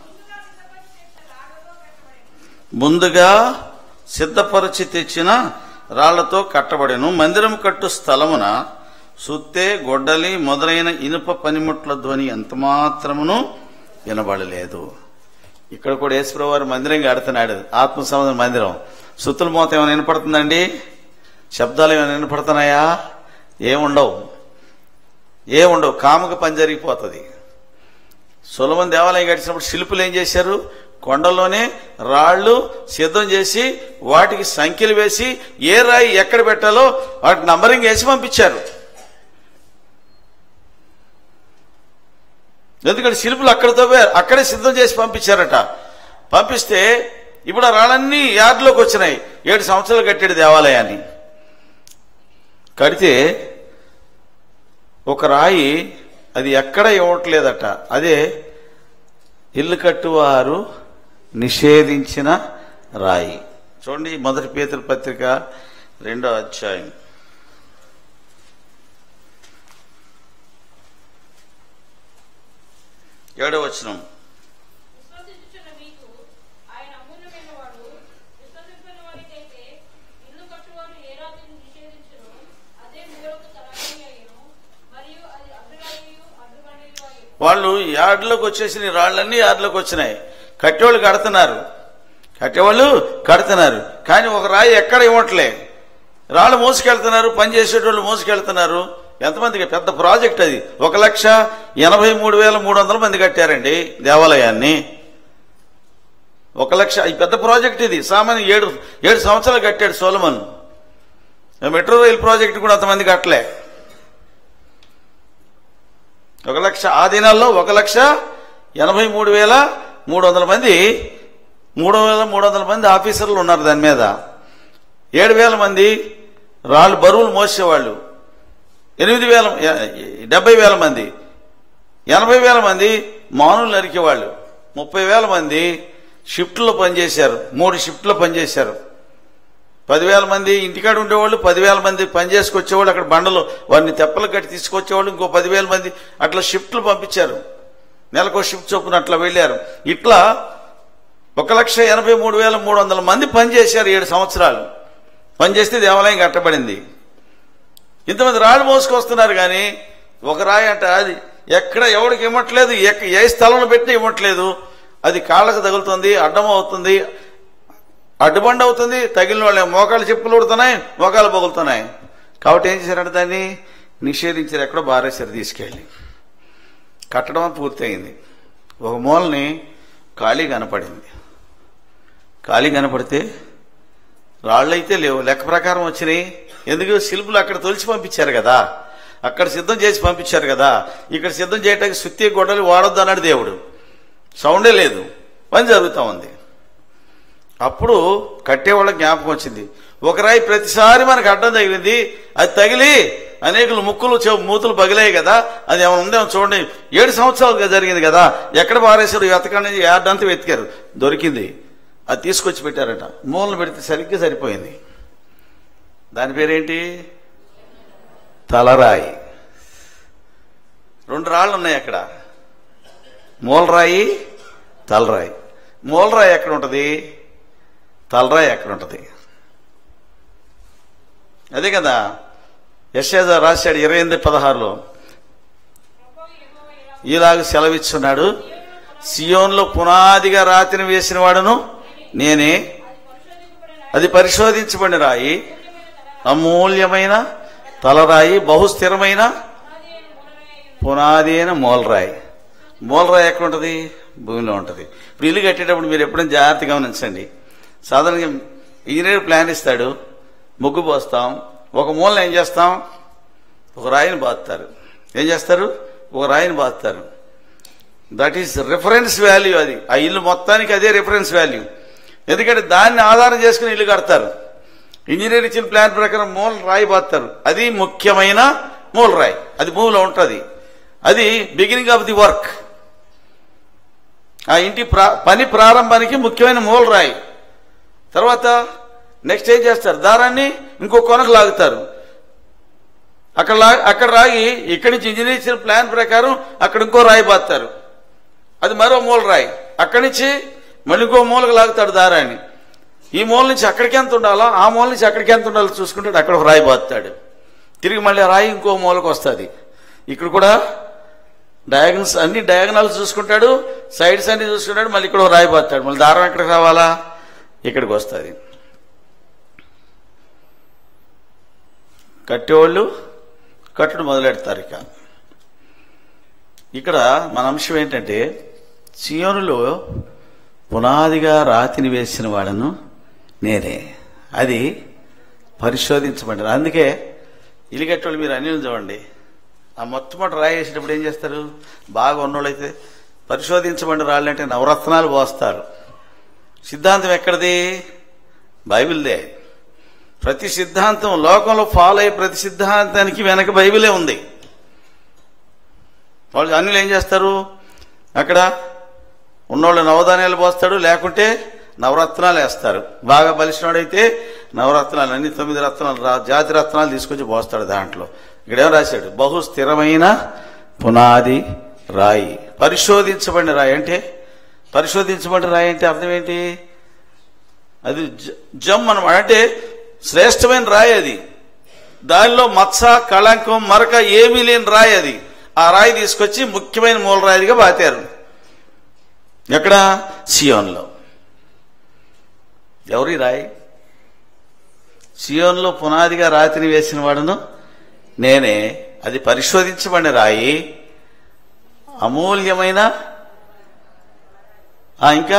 ముందుగా సిద్ధపరిచి తెచ్చిన రాళ్లతో కట్టబడెను మందిరం కట్టు స్థలమున సుత్తే గొడ్డలి మొదలైన ఇనుప పనిముట్ల ధ్వని ఎంత మాత్రమును వినబడలేదు ఇక్కడ కూడా యేసుప్రభు వారు మందిరం కడుతున్నాడు ఆత్మ సంబంధం మందిరం సుత్తుల మోత ఏమైనా వినపడుతుందండి శబ్దాలు ఏమైనా వినపడుతున్నాయా ఏముండవు ఏముండవు కాముక పని జరిగిపోతుంది సులభం దేవాలయం కట్టినప్పుడు శిల్పులు ఏం చేశారు కొండల్లోనే రాళ్ళు సిద్ధం చేసి వాటికి సంఖ్యలు వేసి ఏ రాయి ఎక్కడ పెట్టాలో వాటి నంబరింగ్ వేసి పంపించారు ఎందుకంటే శిల్పులు అక్కడితో అక్కడే సిద్ధం చేసి పంపించారట పంపిస్తే ఇప్పుడు ఆ రాళ్ళన్నీ యార్డులోకి వచ్చినాయి ఏడు సంవత్సరాలు కట్టాడు దేవాలయాన్ని కడితే ఒక రాయి అది ఎక్కడ ఇవ్వట్లేదట అదే ఇల్లు కట్టువారు నిషేధించిన రాయి చూడండి మొదటి పేతుల పత్రిక రెండో అధ్యాయం ఏడో వచనం విశ్వసించుచున్న మీకు వాళ్ళు యార్డులోకి వచ్చేసిన ఈ రాళ్ళన్నీ యార్డులోకి వచ్చినాయి కట్టేవాళ్ళు కడుతున్నారు కట్టేవాళ్ళు కడుతున్నారు కానీ ఒక రాయి ఎక్కడ ఇవ్వట్లే రాళ్ళు మోసుకెళ్తున్నారు పని చేసేటోళ్ళు మోసుకెళ్తున్నారు ఎంతమందికి పెద్ద ప్రాజెక్ట్ అది ఒక లక్ష ఎనభై మూడు వేల మూడు వందల మంది కట్టారండి దేవాలయాన్ని ఒక లక్ష ఈ పెద్ద ప్రాజెక్ట్ ఇది సామాన్య ఏడు ఏడు సంవత్సరాలు కట్టాడు సోలమన్ మెట్రో రైల్ ప్రాజెక్ట్ కూడా అంతమంది కట్టలే ఒక లక్ష ఆ దినాల్లో ఒక లక్ష ఎనభై మూడు వేల మూడు వందల మంది మూడు వేల మూడు వందల మంది ఆఫీసర్లు ఉన్నారు దాని మీద ఏడు వేల మంది రాళ్ళు బరువులు మోసేవాళ్ళు ఎనిమిది వేల డెబ్బై వేల మంది ఎనభై వేల మంది మానులు నరికేవాళ్ళు ముప్పై వేల మంది షిఫ్ట్లో పనిచేశారు మూడు షిఫ్ట్లో పనిచేశారు పదివేల మంది ఇంటికాడ ఉండేవాళ్ళు పదివేల మంది పని చేసుకొచ్చేవాళ్ళు అక్కడ బండలు వారిని తెప్పలు కట్టి తీసుకొచ్చేవాళ్ళు ఇంకో పదివేల మంది అట్లా షిఫ్ట్లు పంపించారు నెలకో షిఫ్ట్ చొప్పున అట్లా వెళ్ళారు ఇట్లా ఒక లక్ష ఎనభై మూడు వేల మూడు వందల మంది పనిచేశారు ఏడు సంవత్సరాలు పనిచేస్తే దేవాలయం కట్టబడింది ఇంతమంది రాళ్ళు మోసుకొస్తున్నారు కానీ ఒక రాయి అంట అది ఎక్కడ ఎవరికి ఇవ్వట్లేదు ఎక్క- ఏ స్థలంలో పెట్టినా ఇవ్వట్లేదు అది కాళ్ళకు తగులుతుంది అడ్డం అవుతుంది అడ్డుబండ అవుతుంది తగిలిన వాళ్ళ మోకాలు చెప్పులు ఉడుతున్నాయి మోకాలు పగులుతున్నాయి కాబట్టి ఏం చేశారంటే దాన్ని నిషేధించారు ఎక్కడో బారేశారు తీసుకెళ్ళి కట్టడం పూర్తయింది ఒక మూలని ఖాళీ కనపడింది ఖాళీ కనపడితే రాళ్ళైతే లేవు లెక్క ప్రకారం వచ్చినాయి ఎందుకు శిల్పులు అక్కడ తొలిచి పంపించారు కదా అక్కడ సిద్ధం చేసి పంపించారు కదా ఇక్కడ సిద్ధం చేయడానికి సుత్తి గొడ్డలు వాడొద్దు అన్నాడు దేవుడు సౌండే లేదు పని జరుగుతూ ఉంది అప్పుడు కట్టేవాళ్ళకి జ్ఞాపకం వచ్చింది ఒక రాయి ప్రతిసారి మనకు అడ్డం తగిలింది అది తగిలి అనేకులు ముక్కులు చెవు మూతులు పగిలాయి కదా అది ఏమైనా ఉందేమో చూడండి ఏడు సంవత్సరాలుగా జరిగింది కదా ఎక్కడ పారేశారు వెతకండి ఏడంతా వెతికారు దొరికింది అది తీసుకొచ్చి పెట్టారట మూలను పెడితే సరిగ్గా సరిపోయింది దాని పేరేంటి తలరాయి రెండు రాళ్ళు ఉన్నాయి అక్కడ మూలరాయి తలరాయి మూలరాయి ఎక్కడ ఉంటుంది తలరాయి ఎక్కడ ఉంటుంది అదే కదా యశేజ రాశాడు ఇరవై ఎనిమిది పదహారులో ఇలాగ సెలవిచ్చున్నాడు సియోన్లో పునాదిగా రాతిని వేసిన వాడును నేనే అది పరిశోధించబడిన రాయి అమూల్యమైన తలరాయి బహుస్థిరమైన పునాది అయిన మూలరాయి మూలరాయి ఎక్కడ ఉంటుంది భూమిలో ఉంటుంది ఇప్పుడు ఇల్లు కట్టేటప్పుడు మీరు ఎప్పుడైనా జాగ్రత్తగా గమనించండి సాధారణంగా ఇంజనీర్ ప్లాన్ ఇస్తాడు ముగ్గు పోస్తాం ఒక మూలన ఏం చేస్తాం ఒక రాయిని బాదుతారు ఏం చేస్తారు ఒక రాయిని బాదుతారు దట్ ఈస్ రిఫరెన్స్ వాల్యూ అది ఆ ఇల్లు మొత్తానికి అదే రిఫరెన్స్ వాల్యూ ఎందుకంటే దాన్ని ఆధారం చేసుకుని ఇల్లు కడతారు ఇంజనీర్ ఇచ్చిన ప్లాన్ ప్రకారం మూల రాయి బాస్తారు అది ముఖ్యమైన మూల రాయి అది భూమిలో ఉంటుంది అది బిగినింగ్ ఆఫ్ ది వర్క్ ఆ ఇంటి ప్రా పని ప్రారంభానికి ముఖ్యమైన మూల రాయి తర్వాత నెక్స్ట్ ఏం చేస్తారు దారాన్ని ఇంకో కొనకు లాగుతారు అక్కడ లా- అక్కడ రాగి ఇక్కడి నుంచి ఇంజనీర్ ఇచ్చిన ప్లాన్ ప్రకారం అక్కడ ఇంకో రాయి బాస్తారు అది మరో మూల రాయి అక్కడి నుంచి మళ్ళీ ఇంకో మూలకు లాగుతాడు దారాన్ని ఈ మూల నుంచి అక్కడికి ఎంత ఉండాలో ఆ మూల నుంచి అక్కడికి ఎంత ఉండాలో చూసుకుంటాడు అక్కడ ఒక రాయి బాస్తాడు తిరిగి మళ్ళీ ఆ రాయి ఇంకో మూలకు వస్తుంది ఇక్కడ కూడా డయాగనల్స్ అన్ని డయాగనల్స్ చూసుకుంటాడు సైడ్స్ అన్ని చూసుకుంటాడు మళ్ళీ ఇక్కడ ఒక రాయి బాస్తాడు మళ్ళీ దారం ఎక్కడికి రావాలా ఇక్కడికి వస్తుంది కట్టేవాళ్ళు కట్టుడు మొదలెడతారు ఇక ఇక్కడ మన అంశం ఏంటంటే సియోనులో పునాదిగా రాతిని వేసిన వాడను నేనే అది పరిశోధించబడ్డారు అందుకే ఇల్లు కట్టేవాళ్ళు మీరు అన్ని చూడండి ఆ మొట్టమొదటి రాయి వేసేటప్పుడు ఏం చేస్తారు బాగా ఉన్నోళ్ళైతే పరిశోధించబడిన రాళ్ళంటే నవరత్నాలు పోస్తారు సిద్ధాంతం ఎక్కడిది బైబిల్దే ప్రతి సిద్ధాంతం లోకంలో ఫాలో అయ్యే ప్రతి సిద్ధాంతానికి వెనక బైబిలే ఉంది వాళ్ళు అన్యులు ఏం చేస్తారు అక్కడ ఉన్నోళ్ళు నవధాన్యాలు పోస్తాడు లేకుంటే నవరత్నాలు వేస్తారు బాగా బలిసినోడైతే నవరత్నాలు అన్ని తొమ్మిది రత్నాలు రా- జాతి రత్నాలు తీసుకొచ్చి పోస్తాడు దాంట్లో ఇక్కడేం రాశాడు బహు స్థిరమైన పునాది రాయి పరిశోధించబడిన రాయి అంటే పరిశోధించబడిన రాయి అంటే అర్థం ఏంటి అది జ- జమ్ అనమాట అంటే శ్రేష్టమైన రాయి అది దానిలో మత్స కళంకం మరక ఏమీ లేని రాయి అది ఆ రాయి తీసుకొచ్చి ముఖ్యమైన మూలరాయిగా బాతారు ఎక్కడ సియోన్లో ఎవరి రాయి సియోన్లో పునాదిగా రాతిని వేసిన వాడును నేనే అది పరిశోధించబడిన రాయి అమూల్యమైన ఆ, ఇంకా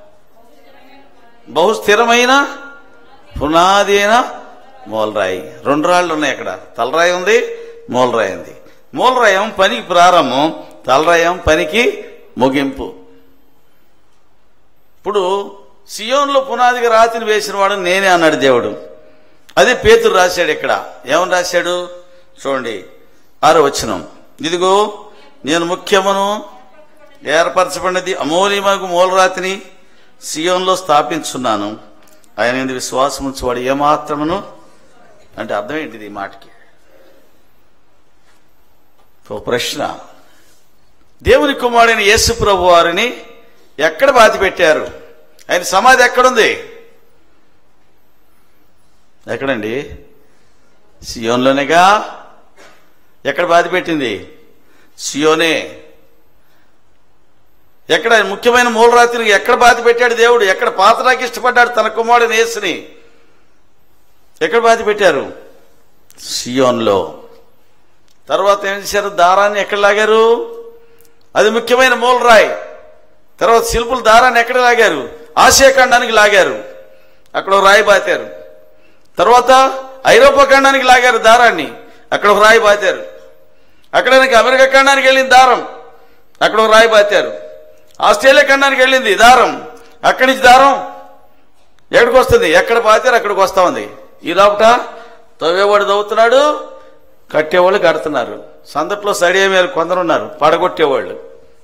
బహు స్థిరమైన పునాది అయిన మూలరాయి రెండు రాళ్ళు ఉన్నాయి అక్కడ తలరాయి ఉంది మూలరాయి ఉంది మూలరాయం పనికి ప్రారంభం తలరాయం పనికి ముగింపు ఇప్పుడు సియోన్లో పునాదిగా రాతిని వేసిన వాడు నేనే అన్నాడు దేవుడు అదే పేతురు రాశాడు ఇక్కడ ఏమని రాశాడు చూడండి ఆరో వచనం ఇదిగో నేను ముఖ్యమును ఏర్పరచబడినది అమూల్యమగు మూలరాతిని సియోన్లో స్థాపించున్నాను ఆయన ఎందు విశ్వాసం ఉంచేవాడు ఏమాత్రమును అంటే అర్థం ఏంటిది ఈ మాటకి ఓ ప్రశ్న దేవుని కుమారుడైన యేసు ప్రభు వారిని ఎక్కడ బాతి పెట్టారు ఆయన సమాధి ఎక్కడుంది ఎక్కడండి సియోన్లోనేగా ఎక్కడ బాధ పెట్టింది సియోనే ఎక్కడ ఆయన ముఖ్యమైన మూలరాత్రికి ఎక్కడ బాధ పెట్టాడు దేవుడు ఎక్కడ పాత్రకి ఇష్టపడ్డాడు తన కుమారుడిని యేసుని ఎక్కడ బాధ పెట్టారు సియోన్లో తర్వాత ఏం చేశారు దారాన్ని ఎక్కడ లాగారు అది ముఖ్యమైన మూలరాయి తర్వాత శిల్పులు దారాన్ని ఎక్కడ లాగారు ఆసియా ఖండానికి లాగారు అక్కడ ఒక రాయి బాతారు తర్వాత ఐరోపా ఖండానికి లాగారు దారాన్ని అక్కడ ఒక రాయి బాతారు అక్కడ నాకు అమెరికా ఖండానికి వెళ్ళింది దారం అక్కడ ఒక రాయి బాతారు ఆస్ట్రేలియా ఖండానికి వెళ్ళింది దారం అక్కడి నుంచి దారం ఎక్కడికి వస్తుంది ఎక్కడ బాతారు అక్కడికి వస్తా ఉంది ఈ లోపట తవ్వేవాడు తవ్వుతున్నాడు కట్టేవాళ్ళు కడుతున్నారు సందట్లో సడియే మీద కొందరు ఉన్నారు పడగొట్టేవాళ్ళు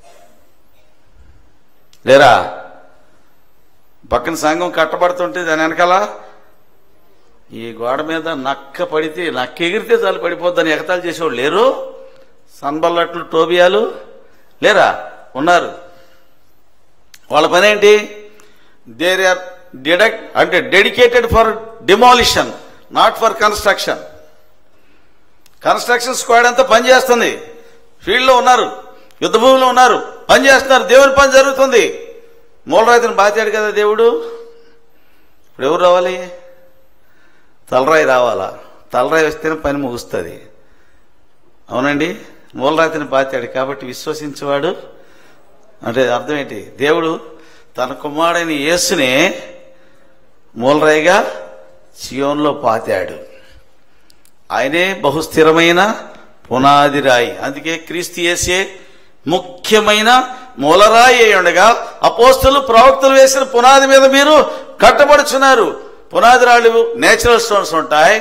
లేరా పక్కన సంఘం కట్టబడుతుంటే దాని వెనకాల ఈ గోడ మీద నక్క పడితే నక్క ఎగిరితే చాలు పడిపోద్దని ఎగతాలు చేసేవాళ్ళు లేరు సన్బల్లట్లు టోబియాలు లేరా ఉన్నారు వాళ్ళ పని ఏంటి దేర్ ఆర్ డిడక్ట్ అంటే dedicated for demolition not for construction construction squad అంతా పనిచేస్తుంది ఫీల్డ్లో ఉన్నారు యుద్ధ భూమిలో ఉన్నారు పని చేస్తున్నారు దేవుని పని జరుగుతుంది మూలరాతిని బాతాడు కదా దేవుడు ఇప్పుడు ఎవరు రావాలి తలరాయి రావాలా తలరాయి వస్తేనే పని ముగుస్తుంది అవునండి మూలరాతిని బాతాడు కాబట్టి విశ్వసించేవాడు అంటే అర్థం ఏంటి దేవుడు తన కుమారుడైన యేసునే మూలరాయిగా సియోన్లో పాతాడు ఆయనే బహుస్థిరమైన పునాది రాయి అందుకే క్రీస్తు యేసే ముఖ్యమైన మూలరాయి అయి ఉండగా అపోస్తులు ప్రవక్తలు వేసిన పునాది మీద మీరు కట్టబడుచున్నారు పునాది రాళ్ళు నేచురల్ స్టోన్స్ ఉంటాయి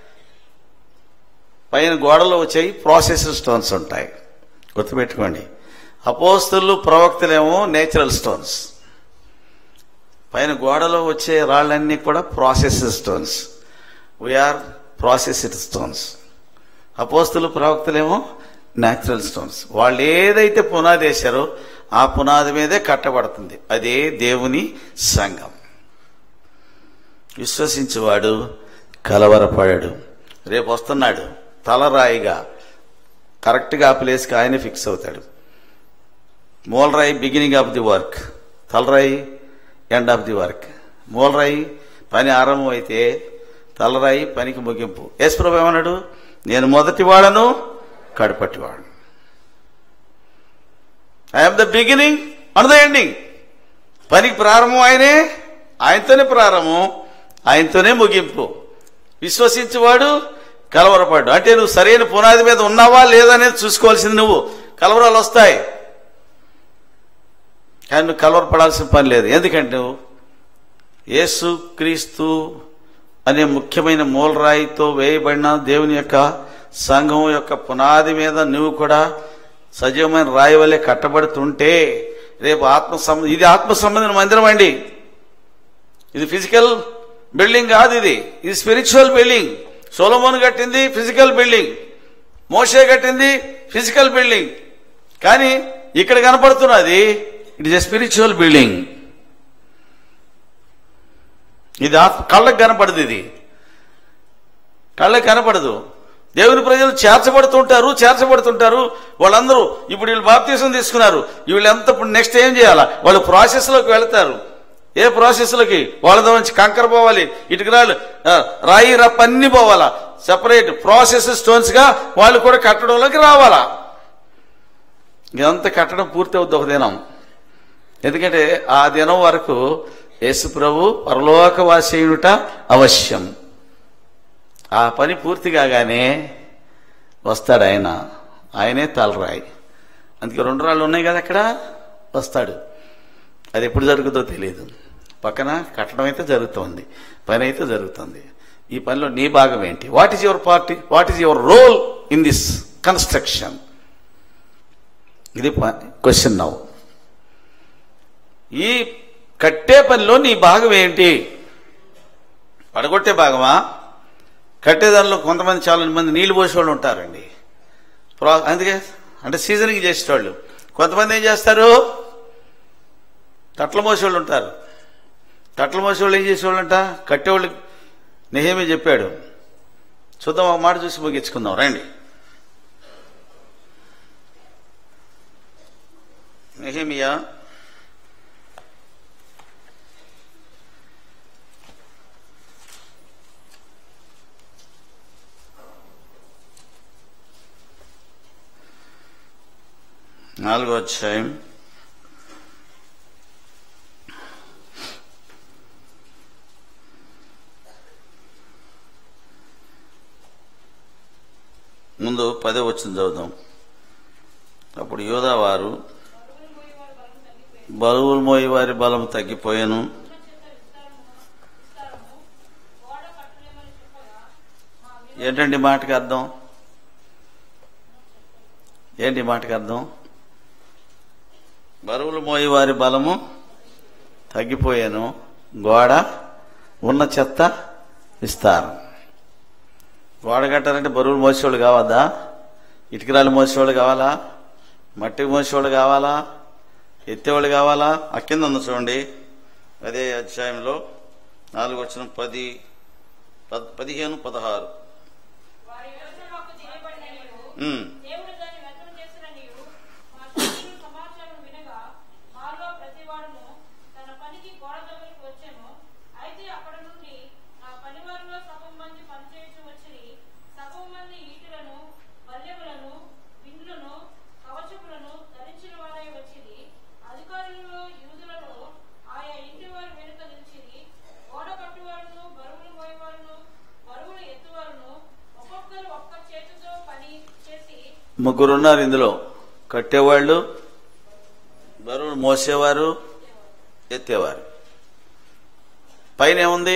పైన గోడలో వచ్చాయి ప్రాసెసర్ స్టోన్స్ ఉంటాయి గుర్తుపెట్టుకోండి అపోస్తులు ప్రవక్తలేమో నేచురల్ స్టోన్స్ పైన గోడలో వచ్చే రాళ్ళన్నీ కూడా processor stones we are processed stones అపోస్తులు ప్రవక్తలేమో న్యాచురల్ స్టోన్స్ వాళ్ళు ఏదైతే పునాది వేశారో ఆ పునాది మీదే కట్టబడుతుంది అదే దేవుని సంఘం విశ్వసించేవాడు కలవరపడాడు రేపు వస్తున్నాడు తలరాయిగా కరెక్ట్గా ఆ ప్లేస్కి ఆయనే ఫిక్స్ అవుతాడు మూలరాయి బిగినింగ్ ఆఫ్ ది వర్క్ తలరాయి ఎండ్ ఆఫ్ ది వర్క్ మూలరాయి పని ఆరంభం అయితే తలరాయి పనికి ముగింపు యేసుప్రభు ఏమన్నాడు నేను మొదటి వాడను కడపటివాడు I am the beginning and the ending పనికి ప్రారంభం ఆయనే ఆయనతోనే ప్రారంభం ఆయనతోనే ముగింపు విశ్వసించేవాడు కలవరపడ్డు అంటే నువ్వు సరైన పునాది మీద ఉన్నావా లేదా అనేది చూసుకోవాల్సింది నువ్వు కలవరాలు వస్తాయి కానీ నువ్వు కలవరపడాల్సిన పని లేదు ఎందుకంటే నువ్వు యేసు క్రీస్తు అనే ముఖ్యమైన మూలరాయితో వేయబడిన దేవుని యొక్క సంఘం యొక్క పునాది మీద నువ్వు కూడా సజీవమైన రాయి వల్లే కట్టబడుతుంటే రేపు ఆత్మ సంబంధం ఇది ఆత్మ సంబంధించిన మందిరం అండి ఇది ఫిజికల్ బిల్డింగ్ కాదు ఇది ఇది స్పిరిచువల్ బిల్డింగ్ సోలమోన్ కట్టింది ఫిజికల్ బిల్డింగ్ మోషే కట్టింది ఫిజికల్ బిల్డింగ్ కానీ ఇక్కడ కనపడుతున్నది it is a spiritual building ఇది ఆత్మ కళ్ళకు కనపడదు ఇది కళ్ళకి కనపడదు దేవుని ప్రజలు చేర్చబడుతుంటారు చేర్చబడుతుంటారు వాళ్ళందరూ ఇప్పుడు వీళ్ళు బాప్తీసం తీసుకున్నారు వీళ్ళు ఎంత ఇప్పుడు నెక్స్ట్ ఏం చేయాలా వాళ్ళు ప్రాసెస్ లోకి వెళతారు ఏ ప్రాసెస్ లోకి వాళ్ళ నుంచి కంకర పోవాలి ఇటుకరాలు ఆ, రాయి రప్ప అన్ని పోవాలా సెపరేట్ ప్రాసెస్ స్టోన్స్ గా వాళ్ళు కూడా కట్టడంలోకి రావాలా ఇదంతా కట్టడం పూర్తి అవుద్ది ఒక దినం ఎందుకంటే ఆ దినం వరకు యేసు ప్రభు పరలోకవాసీయుట అవశ్యం ఆ పని పూర్తి కాగానే వస్తాడు ఆయన ఆయనే తలరాయి అందుకే రెండు రాళ్ళు ఉన్నాయి కదా అక్కడ వస్తాడు అది ఎప్పుడు జరుగుతుందో తెలియదు పక్కన కట్టడం అయితే జరుగుతోంది పని అయితే జరుగుతుంది ఈ పనిలో నీ భాగం ఏంటి what is your party what is your role in this construction ఇది క్వశ్చన్ నవ్వు ఈ కట్టే పనిలో నీ భాగం ఏంటి పడగొట్టే భాగమా కట్టేదానిలో కొంతమంది చాలా మంది నీళ్లు పోసేవాళ్ళు ఉంటారండి ప్రా అందుకే అంటే సీజనింగ్ చేసేవాళ్ళు కొంతమంది ఏం చేస్తారు తట్ల మోసేవాళ్ళు ఉంటారు తట్ల మోసేవాళ్ళు ఏం చేసేవాళ్ళంట కట్టేవాళ్ళు నిహేమి చెప్పాడు చూద్దాం ఒక మాట చూసి ముగించుకుందాం రండి నెహేమియా నాలుగో అధ్యాయం ముందు పదే వచ్చింది చదువుదాం అప్పుడు యోధా వారు బరువులు మోయి వారి బలం తగ్గిపోయాను ఏంటండి ఈ మాటకి అర్థం ఏంటి ఈ మాటకి అర్థం బరువులు మోయి వారి బలము తగ్గిపోయాను గోడ ఉన్న చెత్త విస్తారం గోడ కట్టాలంటే బరువులు మోసేవాళ్ళు కావద్దా ఇటుకరాలు మోసేవాళ్ళు కావాలా మట్టి మోసేవాళ్ళు కావాలా ఎత్తేవాళ్ళు కావాలా ఆ కింద ఉంది చూడండి అదే అధ్యాయంలో నాలుగు వచ్చిన పది పద్- పదిహేను పదహారు వారి యోచనకు చేయబడినయు, ఉమ్. దేవుడు దాన్ని వ్యక్తం చేసిననియు, మా శత్రువుల సమాచారం వినగా, మాలో ప్రతివాడును తన పనికి గోడ దగ్గరికి వచ్చెను. అయితే అక్కడ నుండి నా పనివారిలో సగం మంది పనిచేయచ్చు వచ్చిరి, సగం మంది ఈటెలను, బల్లెములను, విల్లును, కవచములను ధరించిన వారై వచ్చిరి. అధికారులలో యూదులలో ఆయా ఇంటి వారి వెనుక నిలిచిరి. గోడ కట్టువారును, బరువులు మోయవారును, బరువులు ఎత్తువారును, ఒక్కొక్కరు ఒక్క చేతితో పని చేసి ముగ్గురు ఉన్నారు ఇందులో కట్టేవాళ్ళు బరువులు మోసేవారు ఎత్తేవారు పైన ఏముంది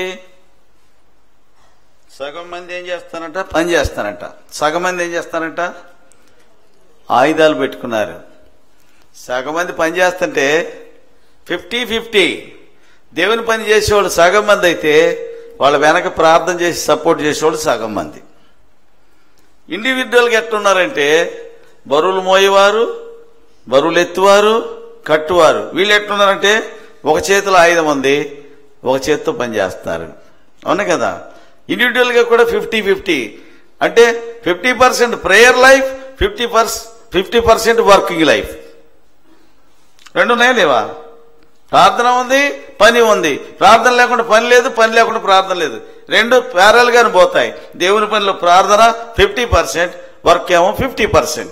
సగం మంది ఏం చేస్తారంట పని చేస్తారంట సగం మంది ఏం చేస్తారంట ఆయుధాలు పెట్టుకున్నారు సగం మంది పని చేస్తుంటే ఫిఫ్టీ ఫిఫ్టీ దేవుని పని చేసేవాళ్ళు సగం మంది అయితే వాళ్ళ వెనక ప్రార్థన చేసి సపోర్ట్ చేసేవాళ్ళు సగం మంది ఇండివిజువల్గా ఎట్టున్నారంటే బరువులు మోయేవారు బరువులు ఎత్తువారు కట్టువారు వీళ్ళు ఎట్టున్నారంటే ఒక చేతిలో ఆయుధం ఉంది ఒక చేతితో పనిచేస్తారు అవును కదా ఇండివిజువల్గా కూడా ఫిఫ్టీ ఫిఫ్టీ అంటే fifty percent prayer life fifty పర్స్ ఫిఫ్టీ పర్సెంట్ వర్కింగ్ లైఫ్ రెండు ఉన్నాయా లేవా ప్రార్థన ఉంది పని ఉంది ప్రార్థన లేకుండా పని లేదు పని లేకుండా ప్రార్థన లేదు రెండు ప్యారల్ గానే పోతాయి దేవుని పనిలో ప్రార్థన ఫిఫ్టీ పర్సెంట్ వర్క్ ఏమో ఫిఫ్టీ పర్సెంట్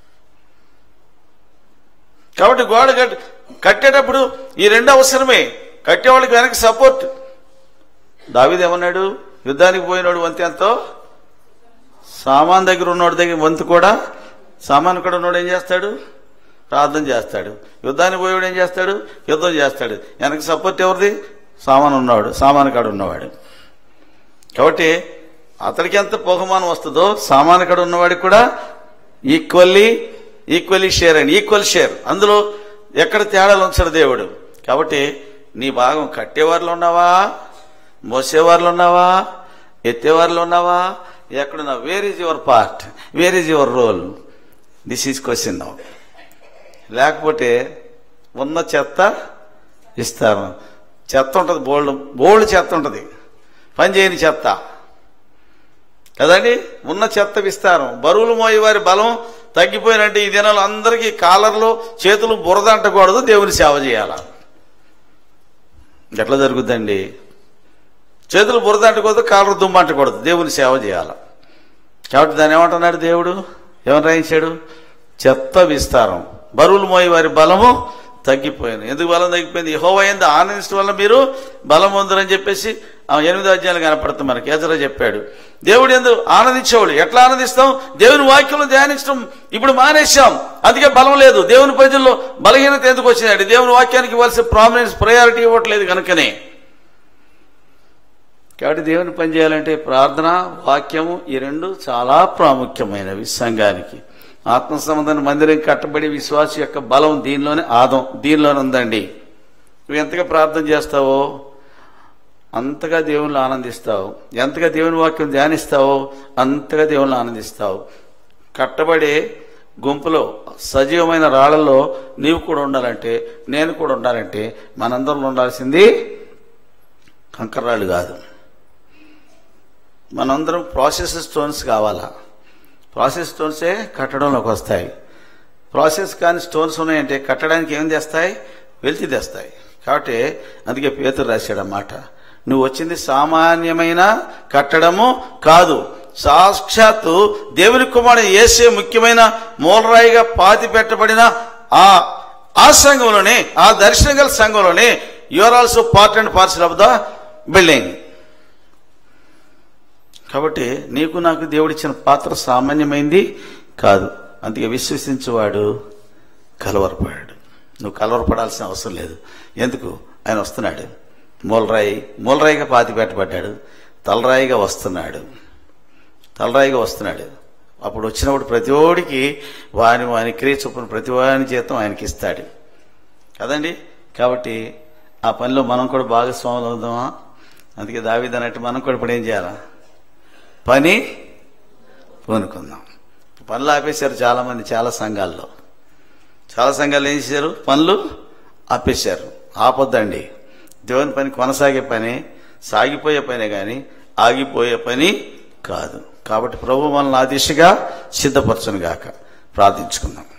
కాబట్టి గోడ కట్ కట్టేటప్పుడు ఈ రెండు అవసరమే కట్టేవాళ్ళకి వెనక సపోర్ట్ దావిది ఏమన్నాడు యుద్ధానికి పోయినాడు వంతు ఎంతో సామాన్ దగ్గర ఉన్నోడి దగ్గర వంతు కూడా సామాన్ కూడా ఉన్నోడు ఏం చేస్తాడు ప్రార్థన చేస్తాడు యుద్ధానికి పోయేవాడు ఏం చేస్తాడు యుద్ధం చేస్తాడు వెనక సపోర్ట్ ఎవరిది సామాన్ ఉన్నవాడు సామాన్ కాడ ఉన్నవాడు కాబట్టి అతడికి ఎంత బహుమానం వస్తుందో సామాన్ కాడ ఉన్నవాడికి కూడా ఈక్వల్లీ ఈక్వల్లీ షేర్ అండి ఈక్వల్ షేర్ అందులో ఎక్కడ తేడాలు ఉంచాడు దేవుడు కాబట్టి నీ భాగం కట్టేవారిలో ఉన్నావా మోసేవారిలో ఉన్నావా ఎత్తేవారిలో ఉన్నావా ఎక్కడున్నావు where is your part where is your role this is question now లేకపోతే ఉన్న చెత్త ఇస్తాను చెత్త ఉంటుంది బోల్డ్ బోల్డ్ చెత్త ఉంటుంది పని చేయని చెత్త కదండి ఉన్న చెత్త విస్తారం బరువులు మోయి వారి బలం తగ్గిపోయినట్టు ఈ దినాలు అందరికీ కాలర్లు చేతులు బురద అంటకూడదు దేవుని సేవ చేయాల ఎట్లా జరుగుద్దండి చేతులు బురద అంటకూడదు కాలర్ దుమ్ము అంటకూడదు దేవుని సేవ చేయాల కాబట్టి దాన్ని ఏమంటున్నాడు దేవుడు ఏమని రాయించాడు చెత్త విస్తారం బరువులు మోయి వారి బలము తగ్గిపోయింది ఎందుకు బలం తగ్గిపోయింది యహోవా ఎందు ఆనందించడం వల్ల మీరు బలం పొందరని చెప్పేసి ఆ ఎనిమిది అధ్యాయులు కనపడుతుంది మనకి ఏజరా చెప్పాడు దేవుడు ఎందు ఆనందించేవాడు ఎట్లా ఆనందిస్తాం దేవుని వాక్యంలో ధ్యానించడం ఇప్పుడు మానేశాం అందుకే బలం లేదు దేవుని ప్రజల్లో బలహీనత ఎందుకు వచ్చిందండి దేవుని వాక్యానికి ఇవ్వాల్సిన ప్రామినెన్స్ ప్రయారిటీ ఇవ్వట్లేదు కనుకనే కాబట్టి దేవుని పని చేయాలంటే ప్రార్థన వాక్యము ఈ రెండు చాలా ప్రాముఖ్యమైనవి సంఘానికి ఆత్మ సంబంధం మందిరం కట్టబడి విశ్వాస యొక్క బలం దీనిలోనే ఆదం దీనిలోనే ఉందండి నువ్వు ఎంతగా ప్రార్థన చేస్తావో అంతగా దేవుళ్ళు ఆనందిస్తావు ఎంతగా దేవుని వాక్యం ధ్యానిస్తావో అంతగా దేవుళ్ళు ఆనందిస్తావు కట్టబడే గుంపులో సజీవమైన రాళ్లలో నీవు కూడా ఉండాలంటే నేను కూడా ఉండాలంటే మనందరం ఉండాల్సింది కంకర్రాళ్ళు కాదు మనందరం ప్రాసెస్ స్టోన్స్ కావాలా ప్రాసెస్ స్టోన్సే కట్టడంలోకి వస్తాయి ప్రాసెస్ కాని స్టోన్స్ ఉన్నాయంటే కట్టడానికి ఏం తెస్తాయి వెలితి తెస్తాయి కాబట్టి అందుకే పేతురు రాశాడు అన్నమాట నువ్వు వచ్చింది సామాన్యమైన కట్టడము కాదు సాక్షాత్తు దేవుని కుమారుడు ఏసే ముఖ్యమైన మూలరాయిగా పాతి పెట్టబడిన ఆ ఆ సంఘంలోనే ఆ దర్శనం గల సంఘంలోనే your also part and parcel of the building కాబట్టి నీకు నాకు దేవుడిచ్చిన పాత్ర సామాన్యమైంది కాదు అందుకే విశ్వసించేవాడు కలవరపడాడు నువ్వు కలవరపడాల్సిన అవసరం లేదు ఎందుకు ఆయన వస్తున్నాడు మూలరాయి మూలరాయిగా పాతి పెట్టబడ్డాడు తలరాయిగా వస్తున్నాడు తలరాయిగా వస్తున్నాడు అప్పుడు వచ్చినప్పుడు ప్రతి ఓడికి వాని వాని క్రియ చొప్పున ప్రతి వాని జీతం ఆయనకి ఇస్తాడు కదండి కాబట్టి ఆ పనిలో మనం కూడా భాగస్వాములు అవుదామా అందుకే దావిదన్నట్టు మనం కూడా ఇప్పుడు ఏం చేయాలా పని పూనుకుందాం పనులు ఆపేశారు చాలా మంది చాలా సంఘాల్లో చాలా సంఘాలు ఏం చేశారు పనులు ఆపేశారు ఆపొద్దండి దేవుని పని కొనసాగే పని సాగిపోయే పనే కానీ ఆగిపోయే పని కాదు కాబట్టి ప్రభు మనల్ని ఆ దిశగా సిద్ధపరచును గాక ప్రార్థించుకుందాం